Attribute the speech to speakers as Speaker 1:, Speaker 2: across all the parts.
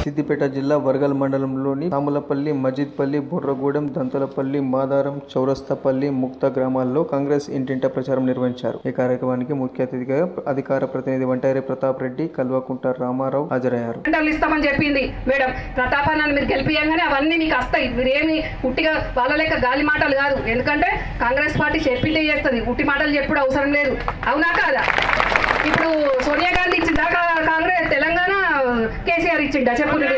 Speaker 1: సిద్దిపేట జిల్లా వర్గల్ మండలంలోని తాములపల్లి మజిద్పల్లి బుర్రగూడెం దంతలపల్లి మాదారం చౌరస్తపల్లి ముక్త గ్రామాల్లో కాంగ్రెస్ ఇంటింట ప్రచారం నిర్వహించారు ఈ కార్యక్రమానికి ముఖ్య అతిథిగా అధికార ప్రతినిధి వంటారి ప్రతాప్ రెడ్డి కల్వకుంట రామారావు హాజరయ్యారు
Speaker 2: టెండర్లు ఇస్తామని చెప్పింది మేడం ప్రతాపాన్ని మీరు గెలిపియంగానే అవన్నీ మీకు వస్తాయి మీరేమి ఉట్టిగా వాళ్ళ లెక్క గాలి మాటలు కాదు ఎందుకంటే కాంగ్రెస్ పార్టీ చెప్పిందే చేస్తుంది ఉట్టి మాటలు చెప్పుడు అవసరం లేదు అవునా కాదా ఇప్పుడు సోనియా గాంధీ ఇచ్చిందా కా- కాంగ్రెస్ తెలంగాణ కేసీఆర్ ఇచ్చిండా చెప్పు నువ్వే.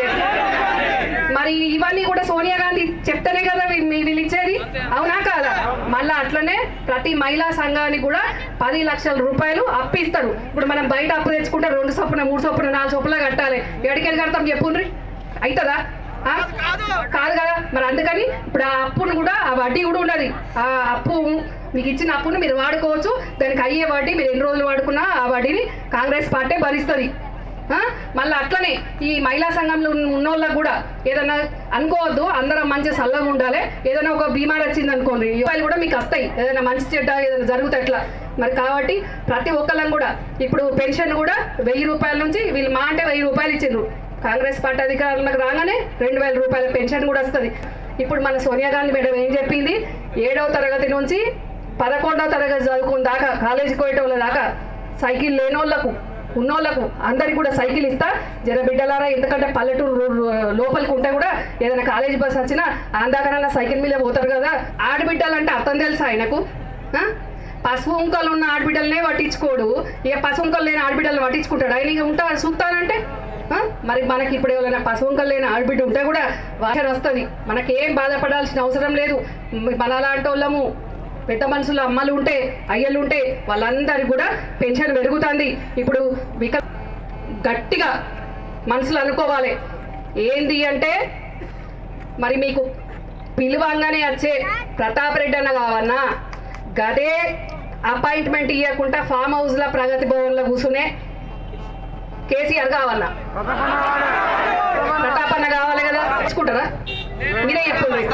Speaker 2: మరి ఇవన్నీ కూడా సోనియా గాంధీ చెప్తేనే కదా వీ- మీ వీళ్ళు ఇచ్చేది అవునా కాదా మళ్ళా అట్లనే ప్రతి మహిళా సంఘానికి కూడా పది లక్షల రూపాయలు అప్పు ఇస్తారు ఇప్పుడు మనం బయట అప్పు తెచ్చుకుంటే రెండు చొప్పున మూడు చొప్పున నాలుగు చొప్పున కట్టాలి ఎడికెళ్ళి కడతాం చెప్పుండ్రి అవుతుందా ఆ? కాదు కదా మరి అందుకని ఇప్పుడు ఆ అప్పును కూడా ఆ వడ్డీ కూడా ఉన్నది ఆ అప్పు మీకు ఇచ్చిన అప్పును మీరు వాడుకోవచ్చు దానికి అయ్యే వడ్డీ మీరు ఎన్ని రోజులు వాడుకున్నా ఆ వడ్డీని కాంగ్రెస్ పార్టీ భరిస్తుంది ఆ? మళ్ళీ అట్లనే ఈ మహిళా సంఘంలో ఉన్న ఉన్నోళ్ళకి కూడా ఏదైనా అనుకోవద్దు అందరం మంచి చల్లగా ఉండాలి ఏదైనా ఒక బీమార్ వచ్చింది అనుకోండి రూపాయలు కూడా మీకు వస్తాయి ఏదైనా మంచి చెడ్డ ఏదైనా జరుగుతాయి అట్లా మరి కాబట్టి ప్రతి ఒక్కళ్ళం కూడా ఇప్పుడు పెన్షన్ కూడా వెయ్యి రూపాయల నుంచి వీళ్ళు మా అంటే వెయ్యి రూపాయలు ఇచ్చిండ్రు కాంగ్రెస్ పార్టీ అధికారులకు రాగానే రెండు వేల రూపాయల పెన్షన్ కూడా వస్తుంది ఇప్పుడు మన సోనియా గాంధీ మేడం ఏం చెప్పింది ఏడవ తరగతి నుంచి పదకొండవ తరగతి చదువుకున్న దాకా కాలేజీకి పోయేటోళ్ళ దాకా సైకిల్ లేనోళ్ళకు ఉన్నోళ్ళకు అందరికి కూడా సైకిల్ ఇస్తా జర బిడ్డలారా ఎందుకంటే పల్లెటూరు రో- రో- లోపలికి ఉంటే కూడా ఏదైనా కాలేజీ బస్ వచ్చినా అందాకనన్నా సైకిల్ మీద పోతారు కదా ఆడబిడ్డలంటే అర్థం తెలుసా ఆయనకు ఆ? పసుపు ఉంకలు ఉన్న ఆడబిడ్డలనే పట్టించుకోడు ఇక పసుపు ఉంకలు లేని ఆడబిడ్డలు పట్టించుకుంటాడు ఆయన ఇక ఉంటా చూస్తానంటే ఆ? మరి మనకి ఇప్పుడు ఎవరైనా పసుపు ఉంకలు లేని ఆడబిడ్డ ఉంటే కూడా వాసన వస్తుంది మనకేం బాధపడాల్సిన అవసరం లేదు మ- మన లాంటి వాళ్ళము పెద్ద మనుషులు అమ్మలు ఉంటే అయ్యలు ఉంటే వాళ్ళందరికీ కూడా పెన్షన్ పెరుగుతుంది ఇప్పుడు విక గట్టిగా మనసులు అనుకోవాలి ఏంది అంటే మరి మీకు పిలువంగానే వచ్చే ప్రతాప్ రెడ్డి అన్న కావన్నా గదే అపాయింట్మెంట్ ఇవ్వకుండా ఫామ్ హౌస్లో ప్రగతి భవన్లో కూర్చునే కేసీఆర్ కావన్నా ప్రతాప్ అన్న కావాలి కదా తెచ్చుకుంటారా మీరే చెప్పండి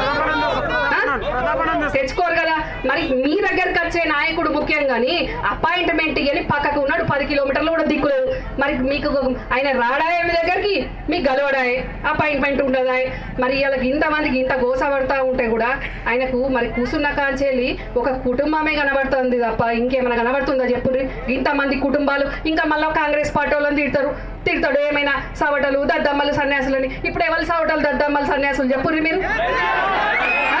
Speaker 2: తెచ్చుకోరు కదా మరి మీ దగ్గరకు వచ్చే నాయకుడు ముఖ్యం కానీ అపాయింట్మెంట్ ఇవ్వని పక్కకు ఉన్నాడు పది కిలోమీటర్లు కూడా దిక్కులేదు మరి మీకు ఆయన రాడాయే మీ దగ్గరికి మీకు గలవడాయే అపాయింట్మెంట్ ఉండదా మరి వీళ్ళకి ఇంతమందికి ఇంత గోస పడతా ఉంటే కూడా ఆయనకు మరి కూర్చున్న కాంచేలి ఒక కుటుంబమే కనబడుతుంది తప్ప ఇంకేమైనా కనబడుతుందా చెప్పుర్రి ఇంతమంది కుటుంబాలు ఇంకా మళ్ళీ కాంగ్రెస్ పార్టీ వాళ్ళని తిడతారు తిడతాడు ఏమైనా సవటలు దద్దమ్మలు సన్యాసులని ఇప్పుడు ఎవరు సవటలు దద్దమ్మలు సన్యాసులు చెప్పుర్రి మీరు ఆ?